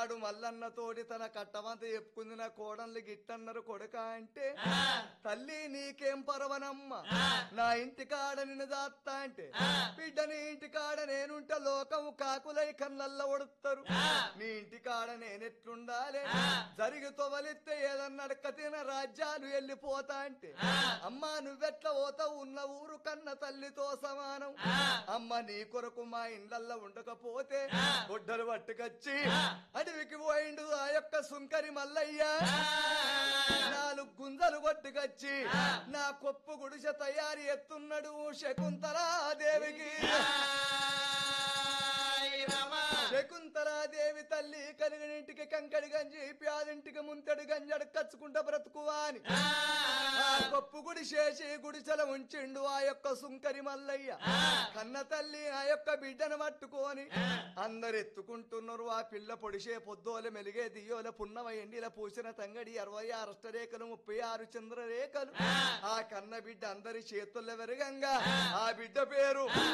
వాడు మల్లన్నతోటి తన కట్టమంత చెప్పుకుంది నా కోడన్లు గిట్టన్నారు కొడుక అంటే తల్లి నీకేం పరవనమ్మ నా ఇంటి కాడ నిన్ను దాత్తా అంటే బిడ్డ నీ ఇంటి కాడ నేనుంట లోకము కాకులై కన్నల్ల ఒడుతారు నీ ఇంటి కాడ నేనెట్లుండాలి జరిగి తొవలిస్తే ఏదన్నా అడక తిన రాజ్యాలు వెళ్ళిపోతా అంటే అమ్మా నువ్వెట్లా పోతావు ఉన్న ఊరు కన్న తల్లితో సమానం అమ్మ నీ కొరకు మా ఇండ్లల్లో ఉండకపోతే గుడ్డలు పట్టుకొచ్చి అడవికి పోయిండు ఆ యొక్క సుంకరి మల్లయ్య నాలుగు గుంజలు పట్టుకొచ్చి నా కొప్పు గుడిసె తయారు ఎత్తున్నాడు శకుంతలా దేవికి శకుంతలాదేవి తల్లి కనుగనింటికి కంకడి గంజి ప్యాదింటికి ముంతడి గంజి అడకచ్చుకుంటా బ్రతుకువా అని ఆ గొప్పు గుడి చేసి గుడిసెల ఉంచిండు ఆ యొక్క సుంకరి మల్లయ్య కన్న తల్లి ఆ యొక్క బిడ్డను పట్టుకొని అందరు ఎత్తుకుంటున్నారు ఆ పిల్ల పొడిసే పొద్దోల మెలిగే దియోల పున్నమ ఎండిల పూసిన తంగడి అరవై ఆరు అష్టరేఖలు ముప్పై ఆరు చంద్రరేఖలు ఆ కన్న బిడ్డ అందరి చేతుల్లో వెరగంగా ఆ బిడ్డ పేరు